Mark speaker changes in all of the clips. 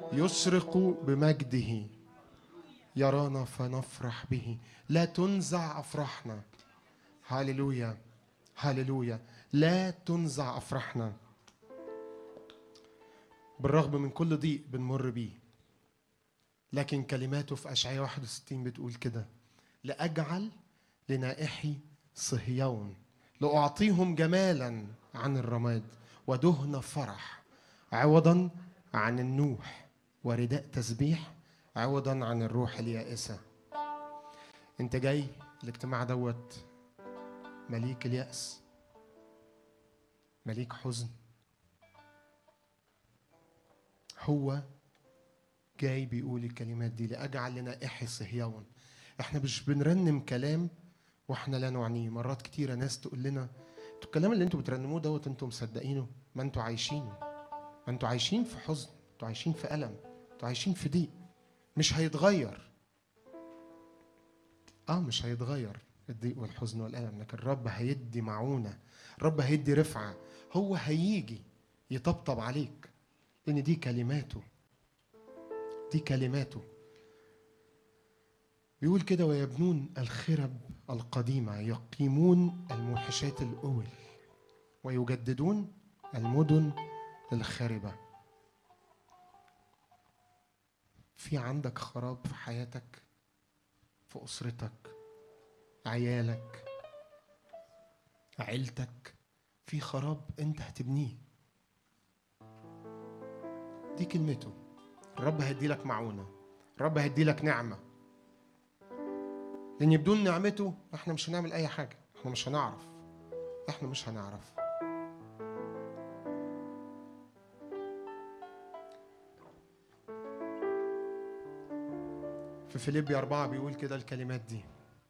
Speaker 1: يشرق بمجده يرانا فنفرح به لا تنزع افراحنا هاليلويا هاليلويا لا تنزع افراحنا بالرغم من كل ضيق بنمر بيه لكن كلماته في اشعياء 61 بتقول كده لاجعل لنائحي صهيون لاعطيهم جمالا عن الرماد ودهن فرح عوضا عن النوح ورداء تسبيح عوضا عن الروح اليائسة انت جاي الاجتماع دوت مليك اليأس مليك حزن هو جاي بيقول الكلمات دي لأجعل لنائحي صهيون احنا مش بنرنم كلام واحنا لا نعنيه مرات كتيرة ناس تقول لنا انتوا الكلام اللي انتوا بترنموه دوت انتوا مصدقينه ما انتوا عايشينه ما انتوا عايشين في حزن انتوا عايشين في ألم انتوا عايشين في ضيق مش هيتغير اه مش هيتغير الضيق والحزن والألم لكن الرب هيدي معونة الرب هيدي رفعة هو هيجي يطبطب عليك لأن دي كلماته دي كلماته بيقول كده ويبنون الخرب القديمة يقيمون الموحشات الأول ويجددون المدن الخاربة في عندك خراب في حياتك في أسرتك عيالك عيلتك في خراب أنت هتبنيه دي كلمته الرب هيدي لك معونة الرب هيدي لك نعمة لأن بدون نعمته احنا مش هنعمل أي حاجة احنا مش هنعرف احنا مش هنعرف في فيليبي أربعة بيقول كده الكلمات دي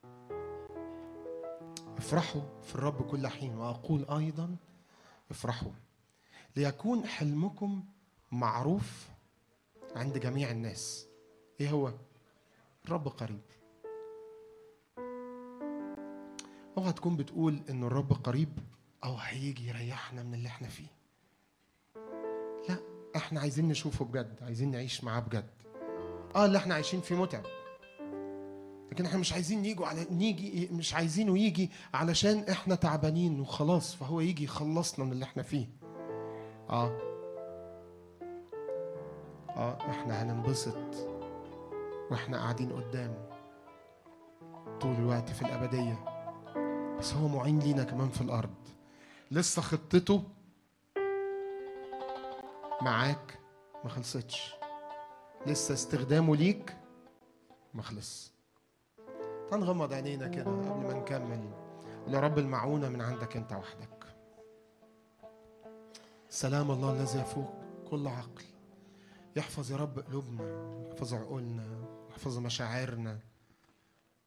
Speaker 1: افرحوا في الرب كل حين وأقول أيضا افرحوا ليكون حلمكم معروف عند جميع الناس ايه هو الرب قريب اوعى تكون بتقول ان الرب قريب او هيجي يريحنا من اللي احنا فيه لا احنا عايزين نشوفه بجد عايزين نعيش معاه بجد اه اللي احنا عايشين فيه متعب لكن احنا مش عايزين نيجوا على نيجي مش عايزينه يجي علشان احنا تعبانين وخلاص فهو يجي يخلصنا من اللي احنا فيه اه اه احنا هننبسط واحنا قاعدين قدام طول الوقت في الابديه بس هو معين لينا كمان في الارض لسه خطته معاك ما خلصتش لسه استخدامه ليك ما خلص تعال نغمض عينينا كده قبل ما نكمل قول يا رب المعونة من عندك انت وحدك سلام الله الذي يفوق كل عقل يحفظ يا رب قلوبنا يحفظ عقولنا يحفظ مشاعرنا